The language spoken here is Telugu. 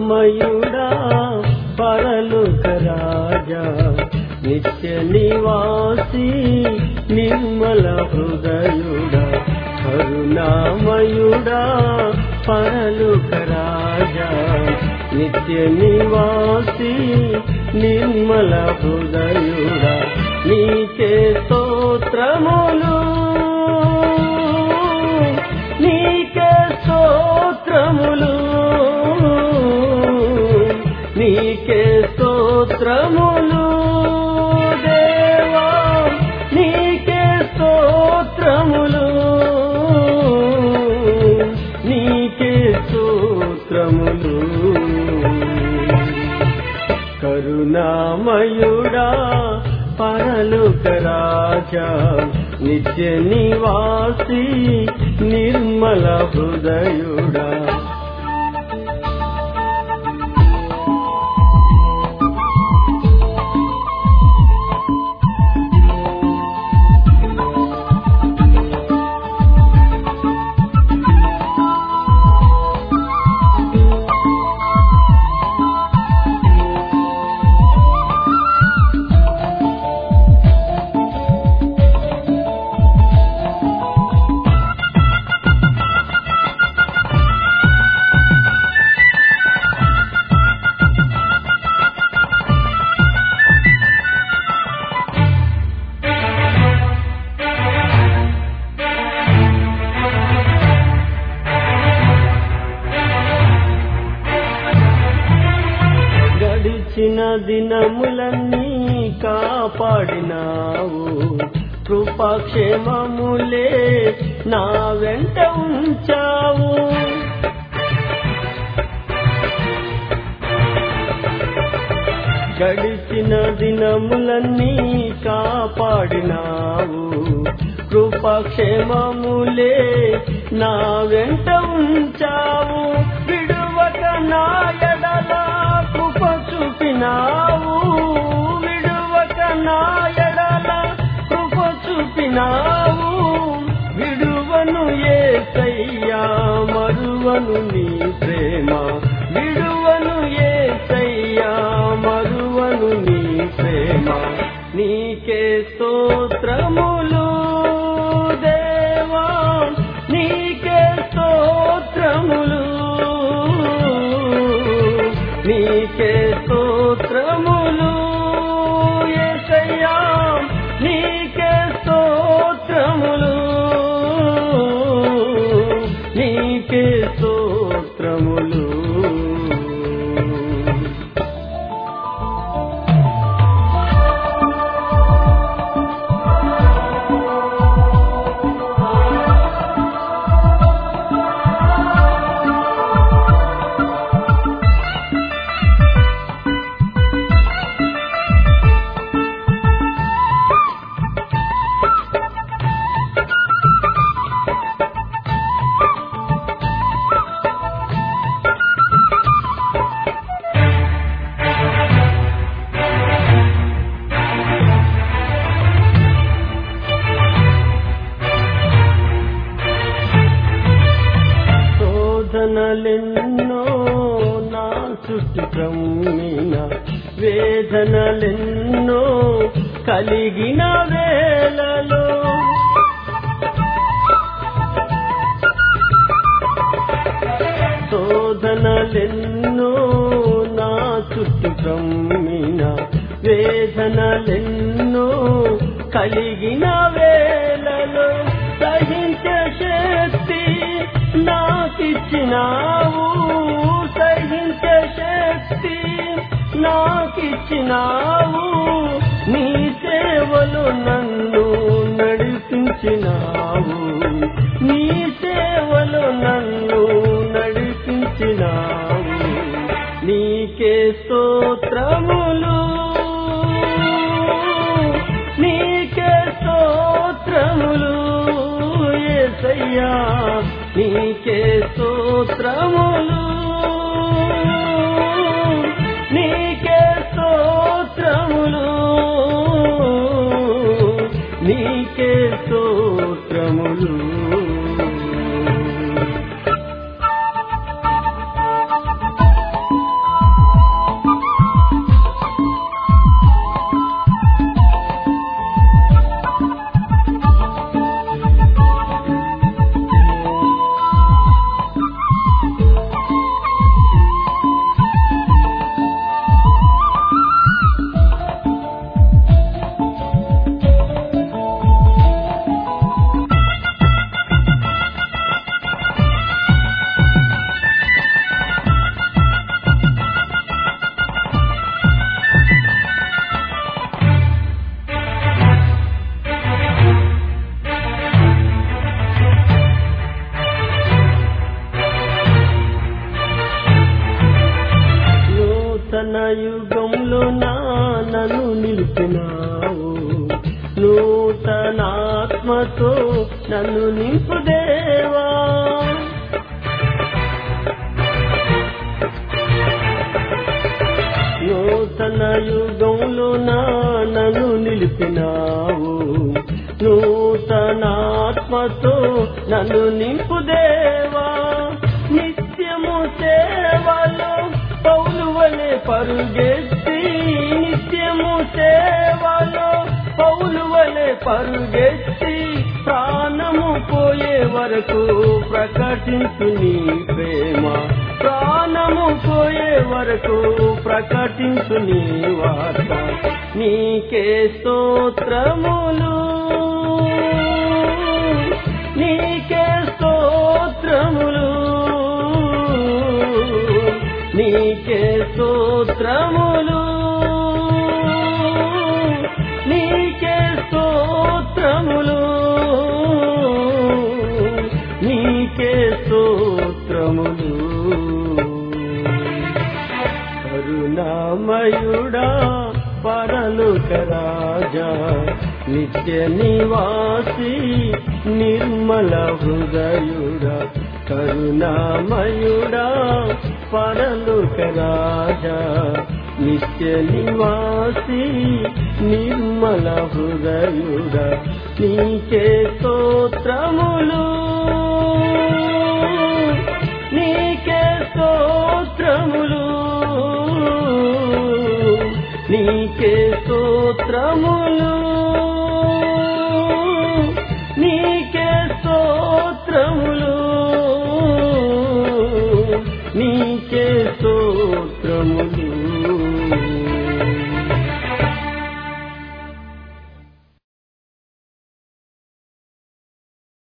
కరుణామయుడా పరలోక రాజా నిత్య నివాసి నిర్మల హృదయుడా కరుణామయుడా పరలోక రాజా నిత్య నివాసి నిర్మల హృదయుడా నీకే స్తోత్రములు నీకే స్తోత్రములు నీకే స్తోత్రములు దేవా నీకే స్తోత్రములు నీకే స్తోత్రములు కరుణామయుడా పరలోక రాజా నిత్య నివాసి నిర్మల హృదయుడా గడిచిన దినములన్నీ కాపాడినావు కృపాక్షేమములే నా వెంట ఉంచావు గడిచిన దినములన్నీ కాపాడినావు కృపాక్షేమములే నా వెంట ఉంచావు విడువక నా ఎడల కృప చూపినావు విడువక నా ఎడల కృప చూపినావు విడువను ఏసయ్యా మరువను నీ ప్రేమ విడువను ఏసయ్యా మరువను నీ ప్రేమ నీకే స్తోత్రములు దేవా నీకే స్తోత్రములు నీకే స్తోత్రములు యేసయ్యా నీకే స్తోత్రములు నీకే స్తోత్రములు శోధనలెన్నో నా చుట్టూ క్రమ్మిన వేదనలెన్నో కలిగిన వేళలో శోధనలెన్నో నా చుట్టూ క్రమ్మిన వేదనలెన్నో కలిగిన వేళలో సహించే శక్తి నాకిచ్చినావు సహించే శక్తి నాకిచ్చినావు నీ సేవలు నన్ను నడిపించినావు నీ సేవలు నన్ను నడిపించినావు నీకే స్తోత్రములు నీకే స్తోత్రములు యేసయ్యా నీకే స్తోత్రములు నీకే స్తోత్రములు నీకే స్తోత్రములు యుగంలో నా నన్ను నిలిపినావు నూతనాత్మతో నన్ను నింపు దేవా నూతన యుగంలో నా నన్ను నిలిపినావు నూతనాత్మతో నన్ను నింపు దేవా నిత్యము సేవలో పౌలు వలె పరుగెత్తి నిత్యము సేవలో పౌలు వలె పరుగెత్తి ప్రాణము పోయే వరకు ప్రకటించు నీ ప్రేమ ప్రాణము పోయే వరకు ప్రకటించు నీ వార్త నీకే స్తోత్రములు నీకే స్తోత్రములు నీకే స్తోత్రములు నీకే స్తోత్రములు నీకే స్తోత్రములు కరుణామయుడా పరలోక రాజా నిత్య నివాసి నిర్మల హృదయుడా కరుణామయుడా పరలోక రాజా నిత్య నివాసి నిర్మల హృదయుడా నీకే స్తోత్రములు నీకే స్తోత్రములు నీకే స్తోత్రములు